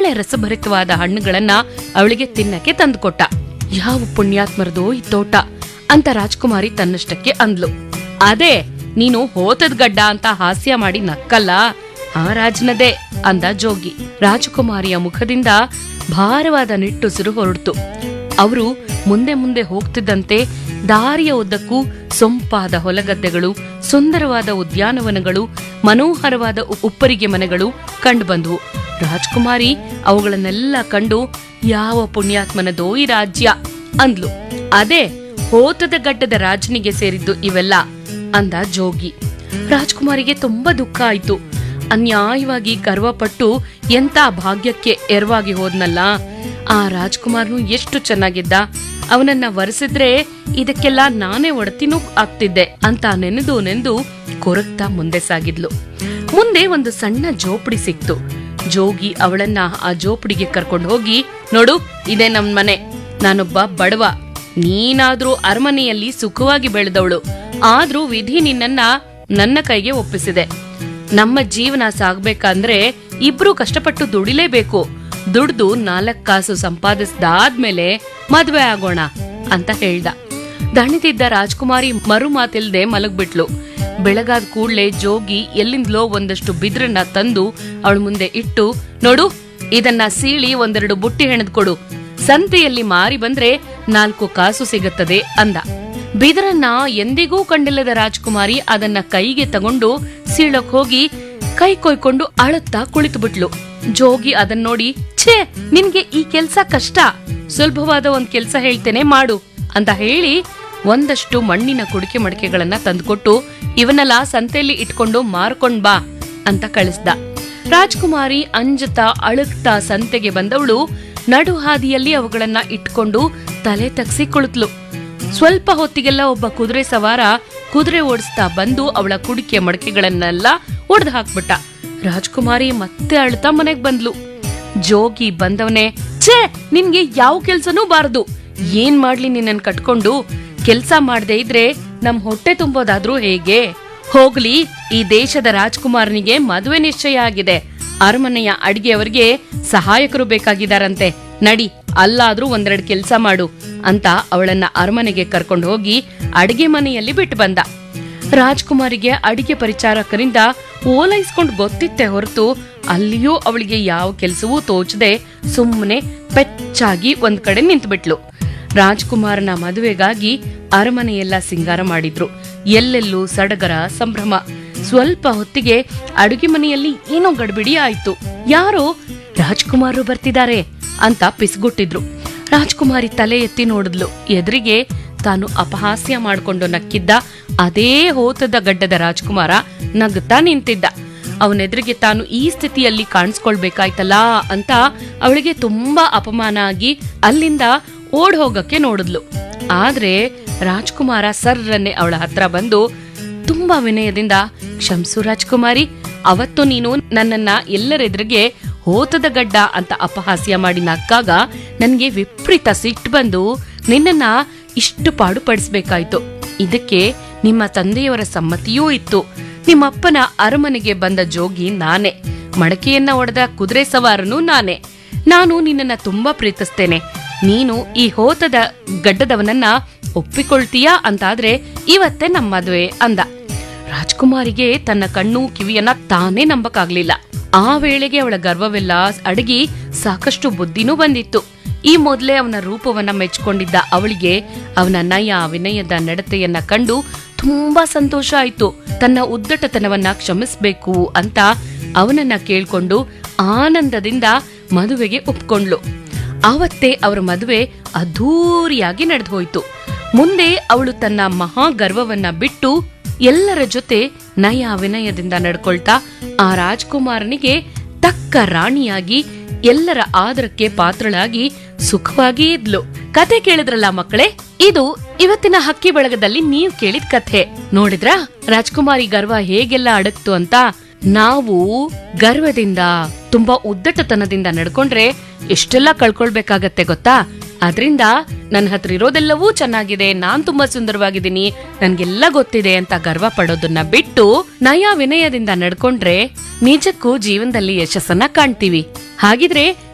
ಒಳ್ಳೆ ರಸಭರಿತವಾದ ಹಣ್ಣುಗಳನ್ನ ಅವಳಿಗೆ ತಿನ್ನಕ್ಕೆ ತಂದುಕೊಟ್ಟ ಯಾವ ಪುಣ್ಯಾತ್ಮರದೋ ಈ ತೋಟ ಅಂತ ರಾಜ್ಕುಮಾರಿ ತನ್ನಷ್ಟಕ್ಕೆ ಅಂದ್ಲು ಅದೇ ನೀನು ಹೋತದ್ ಗಡ್ಡ ಅಂತ ಹಾಸ್ಯ ಮಾಡಿ ನಕ್ಕಲ್ಲ ಆ ರಾಜನದೇ ಅಂದ ಜೋಗಿ ರಾಜಕುಮಾರಿಯ ಮುಖದಿಂದ ಭಾರವಾದ ನಿಟ್ಟುಸಿರು ಹೊರಡ್ತು ಅವರು ಮುಂದೆ ಮುಂದೆ ಹೋಗ್ತಿದ್ದಂತೆ ದಾರಿಯ ಉದ್ದಕ್ಕೂ ಸೊಂಪಾದ ಹೊಲಗದ್ದೆಗಳು ಸುಂದರವಾದ ಉದ್ಯಾನವನಗಳು ಮನೋಹರವಾದ ಉ- ಉಪ್ಪರಿಗೆ ಮನೆಗಳು ಕಂಡುಬಂದವು ರಾಜ್ಕುಮಾರಿ ಅವುಗಳನ್ನೆಲ್ಲ ಕಂಡು ಯಾವ ಪುಣ್ಯಾತ್ಮನದೋ ಈ ರಾಜ್ಯ ಅಂದ್ಲು ಅದೇ ಹೋತದ ಗಡ್ಡದ ರಾಜನಿಗೆ ಸೇರಿದ್ದು ಇವೆಲ್ಲ ಅಂದ ಜೋಗಿ ರಾಜ್ಕುಮಾರಿಗೆ ತುಂಬಾ ದುಃಖ ಆಯ್ತು ಅನ್ಯಾಯವಾಗಿ ಗರ್ವಪಟ್ಟು ಎಂತ ಭಾಗ್ಯಕ್ಕೆ ಎರವಾಗಿ ಹೋದ್ನಲ್ಲ ಆ ರಾಜ್ಕುಮಾರ್ನು ಎಷ್ಟು ಚೆನ್ನಾಗಿದ್ದ ಅವನನ್ನ ವರೆಸಿದ್ರೆ ಇದಕ್ಕೆಲ್ಲ ನಾನೇ ಒಡತಿನೂ ಆಗ್ತಿದ್ದೆ ಅಂತ ನೆನೆದು ನೆಂದು ಕೊರಗ್ತಾ ಮುಂದೆ ಸಾಗಿದ್ಲು ಮುಂದೆ ಒಂದು ಸಣ್ಣ ಜೋಪಡಿ ಸಿಕ್ತು ಜೋಗಿ ಅವಳನ್ನ ಆ ಜೋಪಡಿಗೆ ಕರ್ಕೊಂಡು ಹೋಗಿ ನೋಡು ಇದೇ ನಮ್ ಮನೆ ನಾನೊಬ್ಬ ಬಡವ ನೀನಾದ್ರೂ ಅರಮನೆಯಲ್ಲಿ ಸುಖವಾಗಿ ಬೆಳೆದವಳು ಆದ್ರೂ ವಿಧಿ ನಿನ್ನನ್ನ ನನ್ನ ಕೈಗೆ ಒಪ್ಪಿಸಿದೆ ನಮ್ಮ ಜೀವನ ಸಾಗ್ಬೇಕಂದ್ರೆ ಇಬ್ರು ಕಷ್ಟಪಟ್ಟು ದುಡಿಲೇಬೇಕು ದುಡ್ದು ನಾಲ್ಕ್ ಕಾಸು ಸಂಪಾದಿಸ್ದಾದ್ಮೇಲೆ ಮದ್ವೆ ಆಗೋಣ ಅಂತ ಹೇಳ್ದ ದಣಿತಿದ್ದ ರಾಜ್ಕುಮಾರಿ ಮರು ಮಾತಿಲ್ದೆ ಮಲಗ್ಬಿಟ್ಲು ಬೆಳಗಾದ ಕೂಡ್ಲೆ ಜೋಗಿ ಎಲ್ಲಿಂದಲೋ ಒಂದಷ್ಟು ಬಿದ್ರನ್ನ ತಂದು ಅವಳ ಮುಂದೆ ಇಟ್ಟು ನೋಡು ಇದನ್ನ ಸೀಳಿ ಒಂದೆರಡು ಬುಟ್ಟಿ ಹೆಣದ್ ಕೊಡು ಸಂತೆಯಲ್ಲಿ ಮಾರಿ ಬಂದ್ರೆ ನಾಲ್ಕು ಕಾಸು ಸಿಗುತ್ತದೆ ಅಂದ ಬಿದರನ್ನ ಎಂದಿಗೂ ಕಂಡಿಲ್ಲದ ರಾಜ್ಕುಮಾರಿ ಅದನ್ನ ಕೈಗೆ ತಗೊಂಡು ಸೀಳಕ್ ಹೋಗಿ ಕೈ ಕೊಯ್ಕೊಂಡು ಅಳುತ್ತಾ ಕುಳಿತು ಬಿಟ್ಲು ಜೋಗಿ ಅದನ್ನ ನೋಡಿ ಛೇ ನಿನ್ಗೆ ಈ ಕೆಲ್ಸ ಕಷ್ಟ ಸುಲಭವಾದ ಒಂದ್ ಕೆಲ್ಸ ಹೇಳ್ತೇನೆ ಮಾಡು ಅಂತ ಹೇಳಿ ಒಂದಷ್ಟು ಮಣ್ಣಿನ ಕುಡಿಕೆ ಮಡಿಕೆಗಳನ್ನ ತಂದ್ಕೊಟ್ಟು ಇವನ್ನೆಲ್ಲ ಸಂತೆಯಲ್ಲಿ ಇಟ್ಕೊಂಡು ಮಾರ್ಕೊಂಡ್ ಬಾ ಅಂತ ಕಳಿಸ್ದ ರಾಜ್ಕುಮಾರಿ ಅಂಜತಾ ಅಳುಕ್ತಾ ಸಂತೆಗೆ ಬಂದವಳು ನಡು ಹಾದಿಯಲ್ಲಿ ಅವುಗಳನ್ನ ಇಟ್ಕೊಂಡು ತಲೆ ತಗ್ಸಿ ಕುಳಿತ್ಲು ಸ್ವಲ್ಪ ಹೊತ್ತಿಗೆಲ್ಲ ಒಬ್ಬ ಕುದುರೆ ಸವಾರ ಕುದುರೆ ಓಡಿಸ್ತಾ ಬಂದು ಅವಳ ಕುಡಿಕೆ ಮಡಕೆಗಳನ್ನೆಲ್ಲ ಒಡೆದು ಹಾಕ್ಬಿಟ್ಟ ರಾಜ್ಕುಮಾರಿ ಮತ್ತೆ ಅಳ್ತಾ ಮನೆಗ್ ಬಂದ್ಲು ಜೋಗಿ ಬಂದವನೇ ಛೇ ನಿನ್ಗೆ ಯಾವ ಕೆಲ್ಸನೂ ಬಾರದು ಏನ್ ಮಾಡ್ಲಿ ನಿನ್ನನ್ ಕಟ್ಕೊಂಡು ಕೆಲ್ಸ ಮಾಡದೇ ಇದ್ರೆ ನಮ್ ಹೊಟ್ಟೆ ತುಂಬೋದಾದ್ರೂ ಹೇಗೆ ಹೋಗ್ಲಿ ಈ ದೇಶದ ರಾಜ್ಕುಮಾರನಿಗೆ ಮದುವೆ ನಿಶ್ಚಯ ಆಗಿದೆ ಅರಮನೆಯ ಅಡಿಗೆಯವರಿಗೆ ಸಹಾಯಕರು ಬೇಕಾಗಿದಾರಂತೆ ನಡಿ ಅಲ್ಲಾದ್ರೂ ಒಂದೆರಡು ಕೆಲ್ಸ ಮಾಡು ಅಂತ ಅವಳನ್ನ ಅರಮನೆಗೆ ಕರ್ಕೊಂಡು ಹೋಗಿ ಅಡಿಗೆ ಮನೆಯಲ್ಲಿ ಬಿಟ್ಟು ಬಂದ ರಾಜ್ಕುಮಾರಿಗೆ ಅಡಿಗೆ ಪರಿಚಾರಕರಿಂದ ಓಲೈಸ್ಕೊಂಡ್ ಗೊತ್ತಿತ್ತೆ ಹೊರತು ಅಲ್ಲಿಯೂ ಅವಳಿಗೆ ಯಾವ ಕೆಲಸವೂ ತೋಚದೆ ಸುಮ್ಮನೆ ಪೆಚ್ಚಾಗಿ ಒಂದ್ ಕಡೆ ನಿಂತ್ಬಿಟ್ಲು ರಾಜ್ಕುಮಾರನ ಮದುವೆಗಾಗಿ ಅರಮನೆಯೆಲ್ಲ ಸಿಂಗಾರ ಮಾಡಿದ್ರು ಎಲ್ಲೆಲ್ಲೂ ಸಡಗರ ಸಂಭ್ರಮ ಸ್ವಲ್ಪ ಹೊತ್ತಿಗೆ ಅಡುಗೆ ಮನೆಯಲ್ಲಿ ಏನೋ ಗಡ್ಬಿಡಿ ಆಯ್ತು ಯಾರೋ ರಾಜ್ಕುಮಾರರು ಬರ್ತಿದ್ದಾರೆ ಅಂತ ಪಿಸ್ಗುಟ್ಟಿದ್ರು ರಾಜ್ಕುಮಾರಿ ತಲೆ ಎತ್ತಿ ನೋಡಿದ್ಲು ಎದುರಿಗೆ ತಾನು ಅಪಹಾಸ್ಯ ಮಾಡ್ಕೊಂಡು ನಕ್ಕಿದ್ದ ಅದೇ ಹೋತದ ಗಡ್ಡದ ರಾಜ್ಕುಮಾರ ನಗುತ್ತಾ ನಿಂತಿದ್ದ ಅವನೆದುರಿಗೆ ತಾನು ಈ ಸ್ಥಿತಿಯಲ್ಲಿ ಕಾಣಿಸ್ಕೊಳ್ಬೇಕಾಯ್ತಲ್ಲ ಅಂತ ಅವಳಿಗೆ ತುಂಬಾ ಅಪಮಾನ ಆಗಿ ಅಲ್ಲಿಂದ ಓಡ್ ಹೋಗಕ್ಕೆ ನೋಡಿದ್ಲು ಆದ್ರೆ ರಾಜ್ಕುಮಾರ ಸರ್ರನ್ನೇ ಅವಳ ಹತ್ರ ಬಂದು ತುಂಬಾ ವಿನಯದಿಂದ ಕ್ಷಮ್ಸು ರಾಜ್ಕುಮಾರಿ ಅವತ್ತು ನೀನು ನನ್ನನ್ನ ಎಲ್ಲರೆದುರಿಗೆ ಹೋತದ ಗಡ್ಡ ಅಂತ ಅಪಹಾಸ್ಯ ಮಾಡಿ ನಕ್ಕಾಗ ನನ್ಗೆ ವಿಪರೀತ ಸಿಟ್ಟು ಬಂದು ನಿನ್ನನ್ನ ಇಷ್ಟು ಪಾಡುಪಡಿಸ್ಬೇಕಾಯ್ತು ಇದಕ್ಕೆ ನಿಮ್ಮ ತಂದೆಯವರ ಸಮ್ಮತಿಯೂ ಇತ್ತು ನಿಮ್ಮಪ್ಪನ ಅರಮನೆಗೆ ಬಂದ ಜೋಗಿ ನಾನೇ ಮಡಕೆಯನ್ನ ಒಡೆದ ಕುದುರೆ ಸವಾರನು ನಾನೇ ನಾನು ನಿನ್ನನ್ನ ತುಂಬಾ ಪ್ರೀತಿಸ್ತೇನೆ ನೀನು ಈ ಹೋತದ ಗಡ್ಡದವನನ್ನ ಒಪ್ಪಿಕೊಳ್ತೀಯಾ ಅಂತಾದ್ರೆ ಇವತ್ತೇ ನಮ್ಮ ಮದುವೆ ಅಂದ ರಾಜ್ಕುಮಾರಿಗೆ ತನ್ನ ಕಣ್ಣು ಕಿವಿಯನ್ನ ತಾನೇ ನಂಬಕ್ಕಾಗ್ಲಿಲ್ಲ ಆ ವೇಳೆಗೆ ಅವಳ ಗರ್ವವೆಲ್ಲ ಅಡಗಿ ಸಾಕಷ್ಟು ಬುದ್ಧಿನೂ ಬಂದಿತ್ತು ಈ ಮೊದಲೇ ಅವನ ರೂಪವನ್ನ ಮೆಚ್ಕೊಂಡಿದ್ದ ಅವಳಿಗೆ ಅವನ ನಯ ವಿನಯದ ನಡತೆಯನ್ನ ಕಂಡು ತುಂಬಾ ಸಂತೋಷ ಆಯ್ತು ತನ್ನ ಉದ್ದಟತನವನ್ನ ಕ್ಷಮಿಸ್ಬೇಕು ಅಂತ ಅವನನ್ನ ಕೇಳ್ಕೊಂಡು ಆನಂದದಿಂದ ಮದುವೆಗೆ ಒಪ್ಕೊಂಡ್ಲು ಆವತ್ತೇ ಅವರ ಮದುವೆ ಅದ್ಧೂರಿಯಾಗಿ ನಡೆದು ಹೋಯ್ತು ಮುಂದೆ ಅವಳು ತನ್ನ ಮಹಾ ಗರ್ವವನ್ನ ಬಿಟ್ಟು ಎಲ್ಲರ ಜೊತೆ ನಯ ವಿನಯದಿಂದ ನಡ್ಕೊಳ್ತಾ ಆ ರಾಜ್ಕುಮಾರನಿಗೆ ತಕ್ಕ ರಾಣಿಯಾಗಿ ಎಲ್ಲರ ಆದರಕ್ಕೆ ಪಾತ್ರಳಾಗಿ ಸುಖವಾಗಿ ಇದ್ಲು ಕತೆ ಕೇಳಿದ್ರಲ್ಲ ಮಕ್ಕಳೇ ಇದು ಇವತ್ತಿನ ಹಕ್ಕಿ ಬಳಗದಲ್ಲಿ ನೀವು ಕೇಳಿದ ಕಥೆ ನೋಡಿದ್ರಾ ರಾಜ್ಕುಮಾರಿ ಗರ್ವ ಹೇಗೆಲ್ಲ ಅಡಕ್ತು ಅಂತ ನಾವು ಗರ್ವದಿಂದ ತುಂಬಾ ಉದ್ದಟತನದಿಂದ ನಡ್ಕೊಂಡ್ರೆ ಎಷ್ಟೆಲ್ಲ ಕಳ್ಕೊಳ್ಬೇಕಾಗತ್ತೆ ಗೊತ್ತಾ ಅದ್ರಿಂದ ನನ್ನ ಹತ್ರ ಇರೋದೆಲ್ಲವೂ ಚೆನ್ನಾಗಿದೆ ನಾನ್ ತುಂಬಾ ಸುಂದರವಾಗಿದ್ದೀನಿ ನನ್ಗೆಲ್ಲ ಗೊತ್ತಿದೆ ಅಂತ ಗರ್ವ ಪಡೋದನ್ನ ಬಿಟ್ಟು ನಯ ವಿನಯದಿಂದ ನಡ್ಕೊಂಡ್ರೆ ನಿಜಕ್ಕೂ ಜೀವನದಲ್ಲಿ ಯಶಸ್ಸನ್ನ ಕಾಣ್ತೀವಿ ಹಾಗಿದ್ರೆ